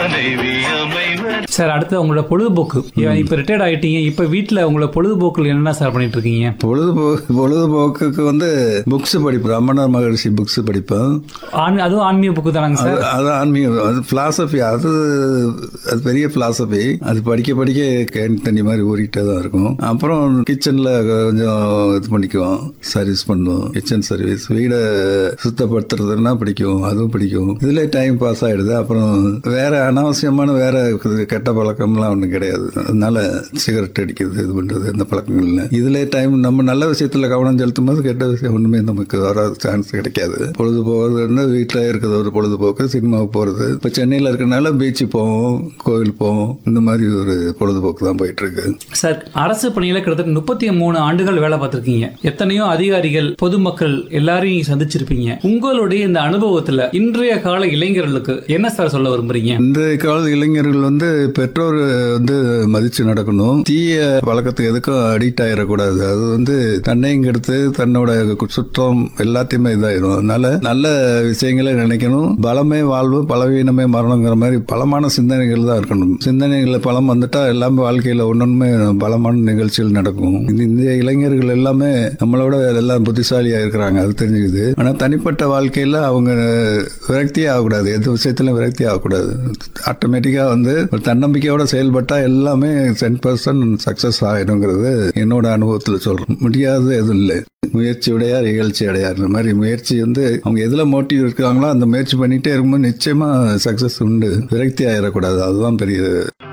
மனைவி அமைவர் சார் அடுத்து உங்களோட பொழுதுபோக்கு ஏன் இப்ப ரிட்டையர்ட் ஆயிட்டீங்க இப்ப வீட்ல உங்களோட பொழுதுபோக்குல என்ன சார் பண்ணிட்டு இருக்கீங்க பொழுதுபோக்கு பொழுதுபோக்குக்கு வந்து புக்ஸ் படிப்பேன் ரமணர் மகரிஷி புக்ஸ் படிப்பேன் ஆண் அதுவும் ஆன்மீக புக்கு தானாங்க சார் அது அது ஆன்மீகம் அது பிலாசபி அது அது பெரிய பிலாசபி அது படிக்க படிக்க கேன் தண்ணி மாதிரி ஊறிக்கிட்டே தான் இருக்கும் அப்புறம் கிச்சனில் கொஞ்சம் இது பண்ணிக்குவோம் சர்வீஸ் பண்ணுவோம் கிச்சன் சர்வீஸ் வீடை சுத்தப்படுத்துறதுன்னா பிடிக்கும் அதுவும் பிடிக்கும் இதுல டைம் பாஸ் ஆயிடுது அப்புறம் வேற அனாவசியமான வேற இது கெட்ட பழக்கம்லாம் ஒன்றும் கிடையாது அதனால சிகரெட் அடிக்கிறது இது பண்றது இந்த பழக்கங்கள் இல்லை இதுல டைம் நம்ம நல்ல விஷயத்துல கவனம் செலுத்தும் போது கெட்ட விஷயம் ஒண்ணுமே நமக்கு வர சான்ஸ் கிடைக்காது பொழுது போகிறதுன்னா வீட்டில் இருக்கிறது ஒரு பொழுதுபோக்கு சினிமாவுக்கு போகிறது இப்போ சென்னையில் இருக்கனால பீச்சு போவோம் கோவில் போவோம் இந்த மாதிரி ஒரு பொழுதுபோக்கு தான் போயிட்டு இருக்கு சார் அரசு பணியில கிட்டத்தட்ட முப்பத்தி மூணு ஆண்டுகள் வேலை பார்த்திருக்கீங்க எத்தனையோ அதிகாரிகள் பொதுமக்கள் எல்லாரையும் நீங்க சந்திச்சிருப்பீங்க உங்களுடைய இந்த அனுபவத்துல இன்றைய கால இளைஞர்களுக்கு என்ன சார் சொல்ல விரும்புறீங்க இன்றைய கால இளைஞர்கள் வந்து பெற்றோர் வந்து மதிச்சு நடக்கணும் தீய பழக்கத்துக்கு எதுக்கும் அடிக்ட் ஆயிடக்கூடாது அது வந்து தன்னையும் கெடுத்து தன்னோட சுற்றம் எல்லாத்தையுமே இதாயிரும் அதனால நல்ல விஷயங்களை நினைக்கணும் பலமே வாழ்வு பலவீனமே மரணங்கிற மாதிரி பலமான சிந்தனைகள் தான் இருக்கணும் சிந்தனைகளை பலம் வந்துட்டா எல்லாமே வாழ்க்கையில ஒன்னொன்னுமே பலமான நிகழ்ச்சிகள் நடக்கும் இந்த இந்திய இளைஞர்கள் எல்லாமே நம்மளோட எல்லாம் புத்திசாலியா இருக்கிறாங்க அது தெரிஞ்சுக்குது ஆனா தனிப்பட்ட வாழ்க்கையில அவங்க விரக்தியே ஆகக்கூடாது எந்த விஷயத்திலும் விரக்தி ஆகக்கூடாது ஆட்டோமேட்டிக்கா வந்து ஒரு தன்னம்பிக்கையோட செயல்பட்டா எல்லாமே டென் பர்சன்ட் சக்சஸ் ஆயிடுங்கிறது என்னோட அனுபவத்துல சொல்றேன் முடியாத எதுவும் இல்லை முயற்சி உடையார் இகழ்ச்சி அடையார் இந்த மாதிரி முயற்சி வந்து அவங்க எதுல மோட்டிவ் இருக்காங்களோ அந்த முயற்சி பண்ணிட்டே இருக்கும்போது நிச்சயமா சக்சஸ் உண்டு விரக்தி ஆயிடக்கூடாது அதுதான் பெரிய